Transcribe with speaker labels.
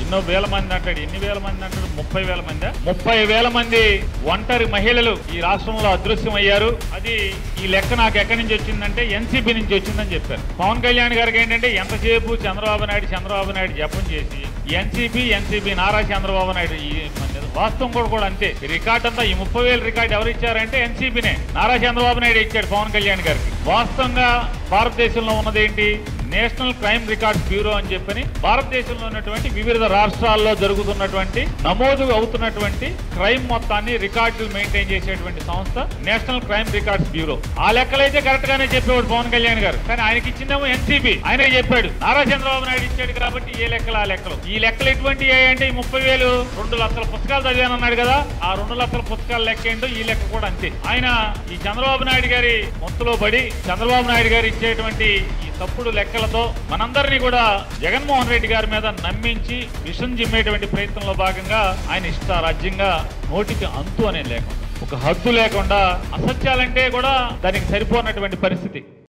Speaker 1: ఎన్నో వేల మంది అంటాడు ఎన్ని వేల మంది అంటాడు ముప్పై వేల మంది ముప్పై వేల మంది ఒంటరి మహిళలు ఈ రాష్ట్రంలో అదృశ్యం అయ్యారు అది ఈ లెక్క నాకు ఎక్కడి నుంచి వచ్చిందంటే ఎన్సీపీ నుంచి వచ్చిందని చెప్పారు పవన్ కళ్యాణ్ గారికి ఏంటంటే ఎంతసేపు చంద్రబాబు నాయుడు చంద్రబాబు నాయుడు జపం చేసి ఎన్సీపీ ఎన్సీపీ నారా చంద్రబాబు నాయుడు ఈ వాస్తవం కూడా కూడా అంతే ఈ రికార్డ్ అంతా ఈ ముప్పై వేల రికార్డు ఎవరు ఇచ్చారంటే ఎన్సీపీనే నారా చంద్రబాబు నాయుడు ఇచ్చాడు పవన్ కళ్యాణ్ గారికి వాస్తవంగా భారతదేశంలో ఉన్నదేంటి నేషనల్ క్రైమ్ రికార్డ్స్ బ్యూరో అని చెప్పని భారతదేశంలో ఉన్నటువంటి వివిధ రాష్ట్రాల్లో జరుగుతున్నటువంటి నమోదు అవుతున్నటువంటి క్రైమ్ మొత్తాన్ని రికార్డులు మెయింటైన్ చేసేటువంటి సంస్థ నేషనల్ క్రైమ్ రికార్డ్స్ బ్యూరో ఆ లెక్కలైతే కరెక్ట్ గానే చెప్పేవాడు పవన్ కళ్యాణ్ గారు కానీ ఆయనకి ఇచ్చిందేమో ఎన్సీబీ ఆయనే చెప్పాడు నారా చంద్రబాబు నాయుడు ఇచ్చాడు కాబట్టి ఏ లెక్కలు ఆ లెక్కలు ఈ లెక్కలు ఎటువంటి అంటే ఈ ముప్పై వేలు రెండు లక్షల పుస్తకాలు చదివానన్నాడు కదా ఆ రెండు లక్షల పుస్తకాల లెక్క ఏంటో ఈ లెక్క కూడా అంతే ఆయన ఈ చంద్రబాబు నాయుడు గారి మొత్తులో పడి చంద్రబాబు నాయుడు గారు ఇచ్చేటువంటి ఈ తప్పుడు లెక్కలతో మనందరినీ కూడా జగన్మోహన్ రెడ్డి గారి మీద నమ్మించి విషం జిమ్మేటువంటి ప్రయత్నంలో భాగంగా ఆయన ఇష్టారాజ్యంగా నోటికి అంతు అనే లేకుండా ఒక హద్దు లేకుండా అసత్యాలంటే కూడా దానికి సరిపోనటువంటి పరిస్థితి